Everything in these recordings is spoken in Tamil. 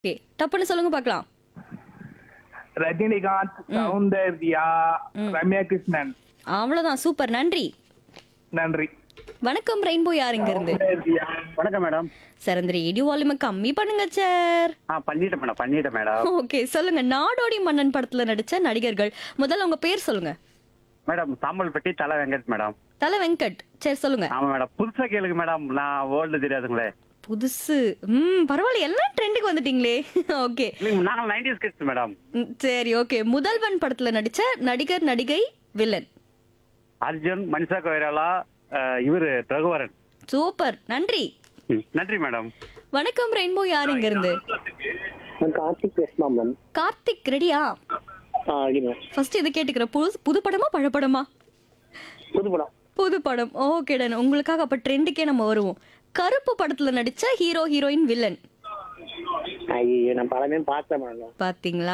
ஓகே டப்புன்னு சொல்லுங்க பார்க்கலாம் ரஜினிகாந்த் சௌந்தர்யா ரம்யா கிருஷ்ணன் அவ்வளவுதான் சூப்பர் நன்றி நன்றி வணக்கம் ரெயின்போ யார் இங்க இருந்து சௌந்தர்யா வணக்கம் மேடம் சார் அந்த ரேடியோ வால்யூமை கம்மி பண்ணுங்க சார் ஆ பண்ணிட்டேன் மேடம் பண்ணிட்டேன் மேடம் ஓகே சொல்லுங்க நாடோடி மன்னன் படத்துல நடிச்ச நடிகர்கள் முதல்ல உங்க பேர் சொல்லுங்க மேடம் சாம்பல் பெட்டி தலை வெங்கட் மேடம் தல வெங்கட் சரி சொல்லுங்க ஆமா மேடம் புதுசா கேளுங்க மேடம் நான் ஓல்டு தெரியாதுங்களே புதுசு ம் பரவாயில்ல எல்லாம் ட்ரெண்டுக்கு வந்துட்டீங்களே ஓகே இல்லைங்க நாங்கள் நைன்டிஸ் கிட்ஸ் மேடம் ம், சரி ஓகே முதல்வன் படத்துல நடிச்ச நடிகர் நடிகை வில்லன் அர்ஜுன் மனிஷா கொய்ராலா இவர் ரகுவரன் சூப்பர் நன்றி ம், நன்றி மேடம் வணக்கம் ரெயின்போ யார் இங்க இருந்து நான் கார்த்திக் பேசலாம் மேம் கார்த்திக் ரெடியா ஆ ரெடி மேம் ஃபர்ஸ்ட் இதை கேட்டுக்கிற புது புது படமா பழப்படமா புது படம் புது படம் ஓகே டன் உங்களுக்காக அப்ப ட்ரெண்டுக்கே நம்ம வருவோம் கருப்பு படத்துல நடிச்ச ஹீரோ ஹீரோயின் வில்லன் ஐயோ நான் படமே பார்த்தேன் மேடம் பாத்தீங்களா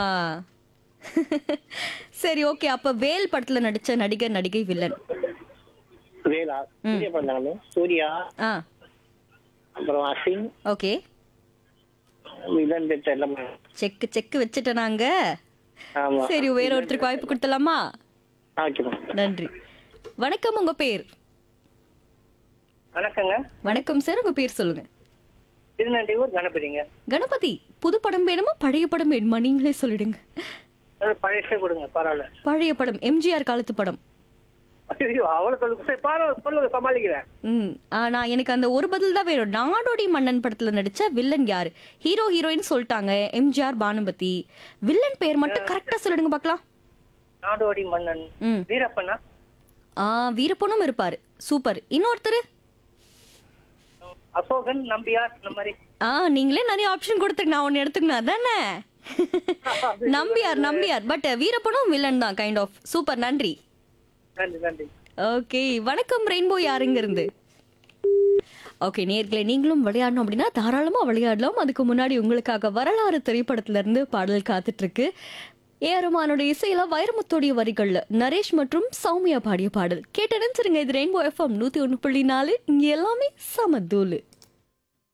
சரி ஓகே அப்ப வேல் படத்துல நடிச்ச நடிகர் நடிகை வில்லன் வேலா சூர்யா படம் தானே மேம் சூர்யா ஆ அப்புறம் அசின் ஓகே வில்லன் பேர் தெரியல மேம் செக் செக் வச்சுட்டேன் நாங்க ஆமா சரி வேற ஒருத்தருக்கு வாய்ப்பு கொடுத்தலாமா ஓகே மேம் நன்றி வணக்கம் உங்க பேர் வணக்கங்க வணக்கம் சார் உங்க பேர் சொல்லுங்க திருநெல்வேலூர் கணபதிங்க கணபதி புது படம் வேணுமா பழைய படம் வேணுமா நீங்களே சொல்லிடுங்க அது பழைய கொடுங்க பரவாயில்ல பழைய படம் எம்ஜிஆர் காலத்து படம் ஐயோ அவ்வளோ சொல்லுங்க சரி பரவாயில்ல சொல்லுங்க சமாளிக்கிறேன் ம் ஆனா எனக்கு அந்த ஒரு பதில் தான் வேணும் நாடோடி மன்னன் படத்துல நடிச்ச வில்லன் யாரு ஹீரோ ஹீரோயின் சொல்லிட்டாங்க எம்ஜிஆர் பானுமதி வில்லன் பேர் மட்டும் கரெக்டா சொல்லிடுங்க பார்க்கலாம் நாடோடி மன்னன் ம் வீரப்பனா ஆ வீரப்பனும் இருப்பாரு சூப்பர் இன்னொருத்தர் அசோகன் நம்பியார் இந்த மாதிரி ஆ நீங்களே நிறைய ஆப்ஷன் கொடுத்துருக்கு நான் ஒன்னு எடுத்துக்கணும் அதானே நம்பியார் நம்பியார் பட் வீரப்பனும் வில்லன் தான் கைண்ட் ஆஃப் சூப்பர் நன்றி நன்றி நன்றி ஓகே வணக்கம் ரெயின்போ யாருங்க இருந்து ஓகே நேர்களே நீங்களும் விளையாடணும் அப்படின்னா தாராளமா விளையாடலாம் அதுக்கு முன்னாடி உங்களுக்காக வரலாறு திரைப்படத்துல இருந்து பாடல் காத்துட்டு இருக்கு ஏஆர்மானோட இசையில வைரமுத்தோடைய வரிகள்ல நரேஷ் மற்றும் சௌமியா பாடிய பாடல் கேட்டு நினைச்சிருங்க இது ரெயின்போ எஃப்எம் நூத்தி ஒண்ணு புள்ளி நாலு இங்க எல்லாமே சமதூலு